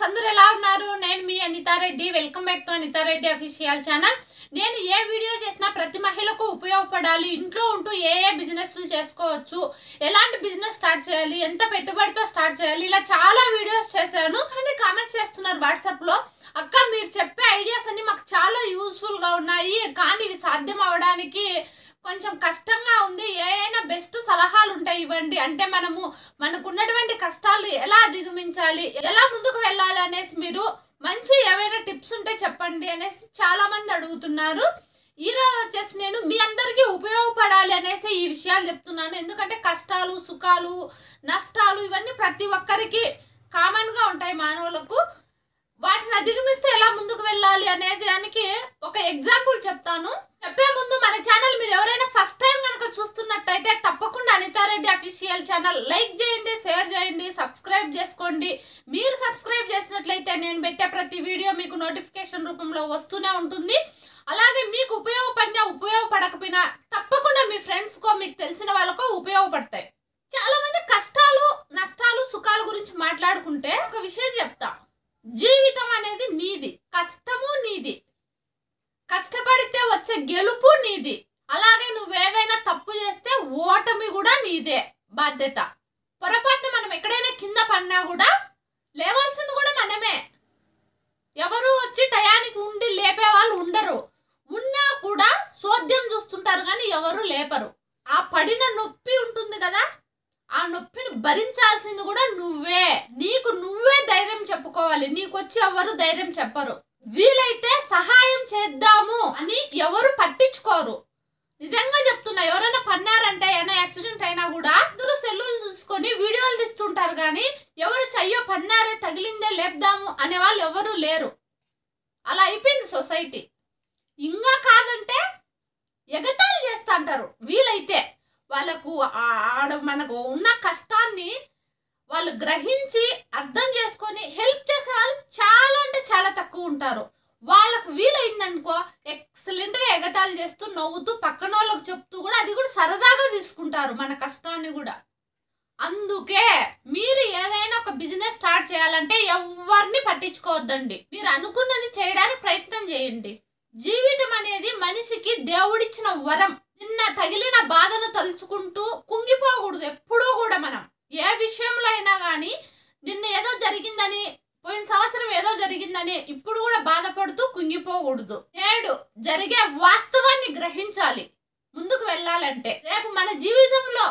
అందరూ ఎలా ఉన్నారు నేను మీ Anitha Reddy welcome back to Anitha Reddy official channel నేను ఏ వీడియో చేసినా ప్రతి మహిళకు ఉపయోగపడాలి ఇంట్లో ఉంటూ ఏ ఏ బిజినెస్లు చేసుకోవచ్చు ఎలాంటి బిజినెస్ స్టార్ట్ చేయాలి ఎంత పెట్టుబడితో స్టార్ట్ చేయాలి ఇలా చాలా వీడియోస్ చేశాను కానీ కామెంట్స్ చేస్తున్నారు వాట్సాప్ లో అక్క మీరు చెప్పే ఐడియాస్ అన్ని మాకు చాలా యూస్ఫుల్ గా ఉన్నాయి కానీ ఇవి సాధ్యం అవడానికి కొంచెం కష్టంగా ఉంది ఏ అయినా బెస్ట్ సలహాలు ఉంటాయి ఇవ్వండి అంటే మనము మనకు ఉన్నటువంటి కష్టాలు ఎలా అధిగమించాలి ఎలా ముందుకు వెళ్ళాలి అనేసి మీరు మంచి ఏవైనా టిప్స్ ఉంటే చెప్పండి అనేసి చాలా మంది అడుగుతున్నారు ఈ రోజు వచ్చేసి నేను మీ అందరికీ ఉపయోగపడాలి అనేసి ఈ విషయాలు చెప్తున్నాను ఎందుకంటే కష్టాలు సుఖాలు నష్టాలు ఇవన్నీ ప్రతి ఒక్కరికి కామన్ గా ఉంటాయి మానవులకు వాటిని అధిగమిస్తే ఎలా ముందుకు వెళ్ళాలి అనే దానికి ఒక ఎగ్జాంపుల్ చెప్తాను చెప్పే ముందు మన ఛానల్ మీరు ఎవరైనా ఫస్ట్ టైం కనుక చూస్తున్నట్టయితే తప్పకుండా అనితారెడ్డి అఫీషియల్ ఛానల్ లైక్ చేయండి షేర్ చేయండి సబ్స్క్రైబ్ చేసుకోండి మీరు సబ్స్క్రైబ్ చేసినట్లయితే నేను పెట్టే ప్రతి వీడియో మీకు నోటిఫికేషన్ రూపంలో వస్తూనే ఉంటుంది అలాగే మీకు ఉపయోగపడినా ఉపయోగపడకపోయినా తప్పకుండా మీ ఫ్రెండ్స్ కో మీకు తెలిసిన వాళ్ళకో ఉపయోగపడతాయి చాలా మంది కష్టాలు నష్టాలు సుఖాల గురించి మాట్లాడుకుంటే ఒక విషయం చెప్తా జీవితం అనేది నీది కష్టము నీది కష్టపడితే వచ్చే గెలుపు నీది అలాగే నువ్వేదైనా తప్పు చేస్తే ఓటమి కూడా నీదే బాధ్యత పొరపాటున మనం ఎక్కడైనా కింద పడినా కూడా లేవాల్సింది కూడా మనమే ఎవరు వచ్చి టయానికి ఉండి లేపే వాళ్ళు ఉండరు ఉన్నా కూడా సోద్యం చూస్తుంటారు కానీ ఎవరు లేపరు ఆ పడిన నొప్పి ఉంటుంది కదా ఆ నొప్పిని భరించాల్సింది కూడా నువ్వే నీకు నువ్వే ధైర్యం చెప్పుకోవాలి నీకు వచ్చి ఎవరు ధైర్యం చెప్పరు వీలైతే సహాయం చేద్దాము అని ఎవరు పట్టించుకోరు నిజంగా చెప్తున్నా ఎవరైనా పన్నారంటే ఏమైనా యాక్సిడెంట్ అయినా కూడా అందరూ సెల్లులు చూసుకొని వీడియోలు తీస్తుంటారు కానీ ఎవరు చెయ్యో పన్నారే తగిలిందే లేపుదాము అనే వాళ్ళు ఎవరు లేరు అలా అయిపోయింది సొసైటీ ఇంకా కాదంటే ఎగతాళి చేస్తా అంటారు వీలైతే వాళ్ళకు ఆ- ఆడ మనకు ఉన్న కష్టాన్ని వాళ్ళు గ్రహించి అర్థం చేసుకొని హెల్ప్ చేసే వాళ్ళు చాలా అంటే చాలా తక్కువ ఉంటారు వాళ్ళకు వీలైందనుకో ఎక్సలెంట్ గా ఎగతాళి చేస్తూ నవ్వుతూ పక్కన వాళ్ళకి చెప్తూ కూడా అది కూడా సరదాగా తీసుకుంటారు మన కష్టాన్ని కూడా అందుకే మీరు ఏదైనా ఒక బిజినెస్ స్టార్ట్ చేయాలంటే ఎవరిని పట్టించుకోవద్దండి మీరు అనుకున్నది చేయడానికి ప్రయత్నం చేయండి జీవితం అనేది మనిషికి దేవుడిచ్చిన వరం నిన్న తగిలిన బాధను తలుచుకుంటూ కుంగిపోకూడదు ఎప్పుడూ కూడా మనం ఏ విషయంలో అయినా కానీ నిన్న ఏదో జరిగిందని పోయిన సంవత్సరం ఏదో జరిగిందని ఇప్పుడు కూడా బాధపడుతూ కుంగిపోకూడదు నేడు జరిగే వాస్తవాన్ని గ్రహించాలి ముందుకు వెళ్ళాలంటే రేపు మన జీవితంలో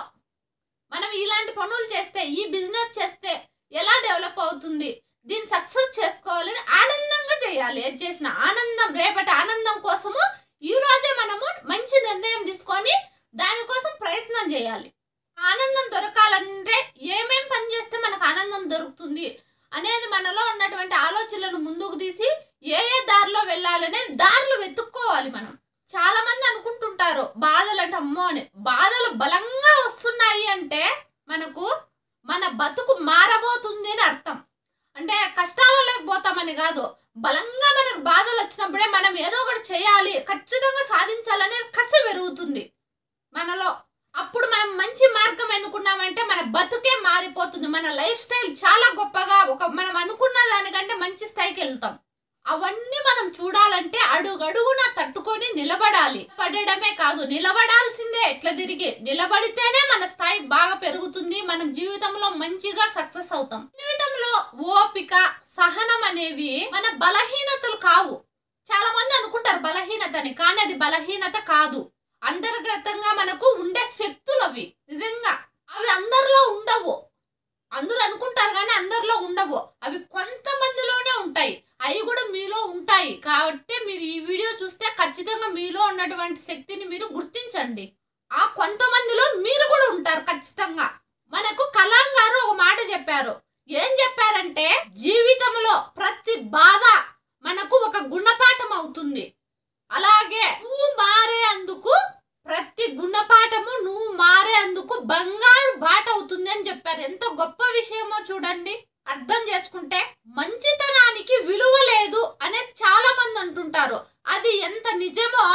మనం ఇలాంటి పనులు చేస్తే ఈ బిజినెస్ చేస్తే ఎలా డెవలప్ అవుతుంది దీన్ని సక్సెస్ చేసుకోవాలని ఆనందంగా చేయాలి ఏది చేసిన ఆనందం రేపటి ఆనందం కోసము ఈ రోజే మనము మంచి నిర్ణయం తీసుకొని దానికోసం ప్రయత్నం చేయాలి ఆనందం దొరకాలంటే ఏమేం పని చేస్తే మనకు ఆనందం దొరుకుతుంది అనేది మనలో ఉన్నటువంటి ఆలోచనలను ముందుకు తీసి ఏ ఏ దారిలో వెళ్ళాలనే దారులు వెతుక్కోవాలి మనం చాలా మంది అనుకుంటుంటారు బాధలు అంటే అమ్మో అని బాధలు బలంగా వస్తున్నాయి అంటే మనకు మన బతుకు మారబోతుంది అని అర్థం అంటే కష్టాలు లేకపోతామని కాదు బలంగా మనకు బాధలు వచ్చినప్పుడే మనం ఏదో ఒకటి చేయాలి ఖచ్చితంగా సాధించాలనే కసి పెరుగుతుంది మనలో అప్పుడు మనం మంచి మార్గం ఎన్నుకున్నామంటే మన బతుకే మారిపోతుంది మన లైఫ్ స్టైల్ చాలా గొప్పగా ఒక మనం అనుకున్న దానికంటే మంచి స్థాయికి వెళ్తాం అవన్నీ మనం చూడాలంటే అడుగడుగున తట్టుకొని నిలబడాలి పడడమే కాదు నిలబడాల్సిందే ఎట్లా తిరిగి నిలబడితేనే మన స్థాయి బాగా పెరుగుతుంది మనం జీవితంలో మంచిగా సక్సెస్ అవుతాం జీవితంలో ఓపిక సహనం అనేవి మన బలహీనతలు కావు చాలా మంది అనుకుంటారు బలహీనత అని కానీ అది బలహీనత కాదు అంతర్గతంగా మనకు ఉండే శక్తులు అవి నిజంగా అవి అందరిలో ఉండవు అందరూ అనుకుంటారు కానీ అందరిలో ఉండవు అవి కొంతమందిలోనే ఉంటాయి అవి కూడా మీలో ఉంటాయి కాబట్టి మీరు ఈ వీడియో చూస్తే ఖచ్చితంగా మీలో ఉన్నటువంటి శక్తిని మీరు గుర్తించండి ఆ కొంతమందిలో మీరు కూడా ఉంటారు ఖచ్చితంగా మనకు కలాం గారు ఒక మాట చెప్పారు ఏం చెప్పారంటే జీవితంలో ప్రతి బాధ మనకు ఒక గుణపాఠం అవుతుంది అలాగే నువ్వు మారే అందుకు ప్రతి గుణపాఠము నువ్వు మారే అందుకు బంగారు బాట అవుతుంది అని చెప్పారు ఎంత గొప్ప విషయమో చూడండి అర్థం చేసుకుంటే మంచితనానికి విలువ లేదు అనేసి చాలా మంది అంటుంటారు అది ఎంత నిజమో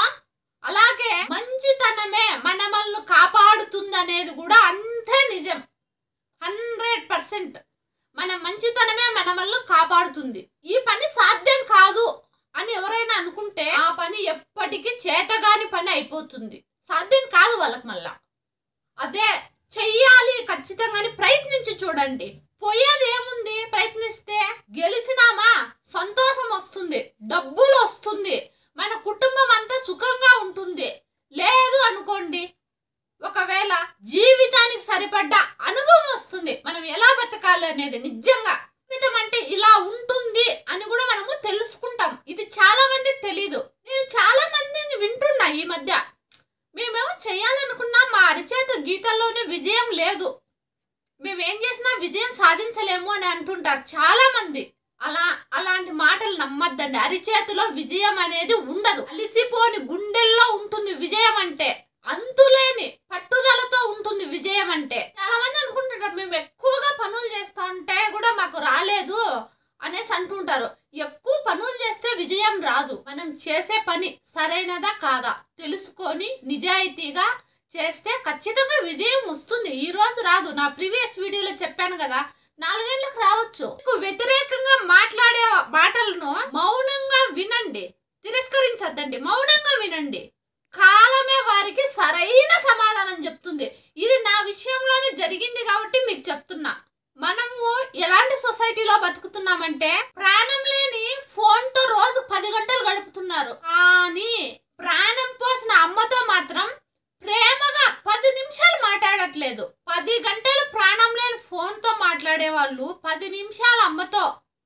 అలాగే మంచితనమే మనమల్ని కాపాడుతుంది అనేది కూడా అంతే నిజం హండ్రెడ్ పర్సెంట్ మన మంచితనమే మన వల్ల కాపాడుతుంది ఈ పని సాధ్యం కాదు అని ఎవరైనా అనుకుంటే ఆ పని ఎప్పటికీ చేతగాని పని అయిపోతుంది సాధ్యం కాదు వాళ్ళకి మళ్ళా అదే చెయ్యాలి ఖచ్చితంగా అని ప్రయత్నించి చూడండి పోయేది ఏముంది ప్రయత్నిస్తే గెలిచినామా సంతోషం వస్తుంది డబ్బులు వస్తుంది మన కుటుంబం అంతా సుఖంగా ఉంటుంది లేదు అనుకోండి ఒకవేళ జీవితానికి సరిపడ్డ అనుభవం వస్తుంది మనం ఎలా బతకాలి అనేది నిజంగా జీవితం అంటే ఇలా ఉంటుంది అని కూడా మనము తెలుసుకుంటాం ఇది చాలా మందికి తెలీదు నేను చాలా మందిని వింటున్నా ఈ మధ్య మేమేమో చేయాలనుకున్నా మా అరిచేత గీతల్లోనే విజయం లేదు మేమేం చేసినా విజయం సాధించలేము అని అంటుంటారు చాలా మంది అలా అలాంటి మాటలు నమ్మద్దండి అరిచేతిలో విజయం అనేది ఉండదు అలిసిపోని గుండెల్లో ఉంటుంది విజయం అంటే అంతులేని పట్టుదలతో ఉంటుంది విజయం అంటే చాలా మంది అనుకుంటుంటారు మేము ఎక్కువగా పనులు చేస్తా ఉంటే కూడా మాకు రాలేదు అనేసి అంటుంటారు ఎక్కువ పనులు చేస్తే విజయం రాదు మనం చేసే పని సరైనదా కాదా తెలుసుకొని నిజాయితీగా చేస్తే ఖచ్చితంగా విజయం వస్తుంది ఈ రోజు రాదు నా ప్రీవియస్ వీడియోలో చెప్పాను కదా నాలుగేళ్లకు రావచ్చు మీకు వ్యతిరేకంగా మాట్లాడే మాటలను మౌనంగా వినండి తిరస్కరించద్దండి మౌనంగా వినండి కాలమే వారికి సరైన సమాధానం చెప్తుంది ఇది నా విషయంలోనే జరిగింది కాబట్టి మీకు చెప్తున్నా మనము ఎలాంటి సొసైటీలో బతుకుతున్నామంటే ప్రాణం లేని ఫోన్ తో రోజు పది గంటలు గడుపుతున్నారు కానీ ప్రాణం పోసిన అమ్మతో మాత్రం ప్రేమగా పది నిమిషాలు మాట్లాడట్లేదు పది గంటలు ప్రాణం లేని ఫోన్ తో మాట్లాడే వాళ్ళు పది నిమిషాలు అమ్మతో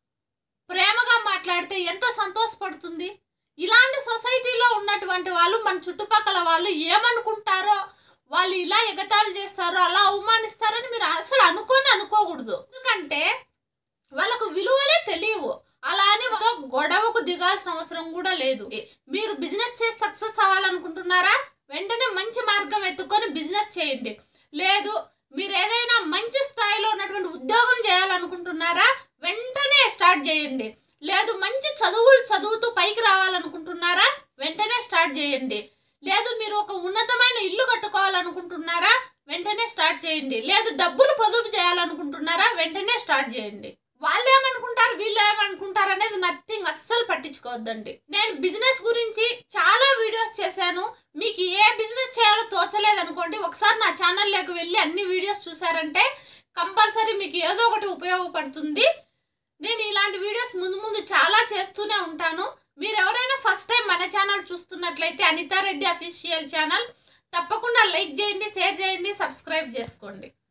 ప్రేమగా మాట్లాడితే ఎంత సంతోషపడుతుంది ఇలాంటి సొసైటీలో ఉన్నటువంటి వాళ్ళు మన చుట్టుపక్కల వాళ్ళు ఏమనుకుంటారో వాళ్ళు ఇలా ఎగతాళి చేస్తారో అలా అవమానిస్తారని మీరు అసలు అనుకొని అనుకోకూడదు ఎందుకంటే వాళ్ళకు విలువలే తెలియవు అలా అని వాళ్ళతో గొడవకు దిగాల్సిన అవసరం కూడా లేదు మీరు బిజినెస్ చేసి సక్సెస్ అవ్వాలనుకుంటున్నారా వెంటనే మంచి మార్గం ఎత్తుకొని బిజినెస్ చేయండి లేదు మీరు ఏదైనా మంచి స్థాయిలో ఉన్నటువంటి ఉద్యోగం చేయాలనుకుంటున్నారా వెంటనే స్టార్ట్ చేయండి లేదు మంచి చదువులు చదువుతూ పైకి రావాలనుకుంటున్నారా వెంటనే స్టార్ట్ చేయండి లేదు మీరు ఒక ఉన్నతమైన ఇల్లు కట్టుకోవాలనుకుంటున్నారా వెంటనే స్టార్ట్ చేయండి లేదు డబ్బులు పొదుపు చేయాలనుకుంటున్నారా వెంటనే స్టార్ట్ చేయండి వాళ్ళు ఏమనుకుంటారు వీళ్ళు ఏమనుకుంటారు అనేది నథింగ్ అస్సలు పట్టించుకోవద్దండి నేను బిజినెస్ గురించి చాలా వీడియోస్ చేశాను మీకు ఏ బిజినెస్ చేయాలో తోచలేదు అనుకోండి ఒకసారి నా ఛానల్లోకి వెళ్ళి అన్ని వీడియోస్ చూసారంటే కంపల్సరీ మీకు ఏదో ఒకటి ఉపయోగపడుతుంది నేను ఇలాంటి వీడియోస్ ముందు ముందు చాలా చేస్తూనే ఉంటాను మీరు ఎవరైనా ఫస్ట్ టైం మన ఛానల్ చూస్తున్నట్లయితే అనితారెడ్డి అఫీషియల్ ఛానల్ తప్పకుండా లైక్ చేయండి షేర్ చేయండి సబ్స్క్రైబ్ చేసుకోండి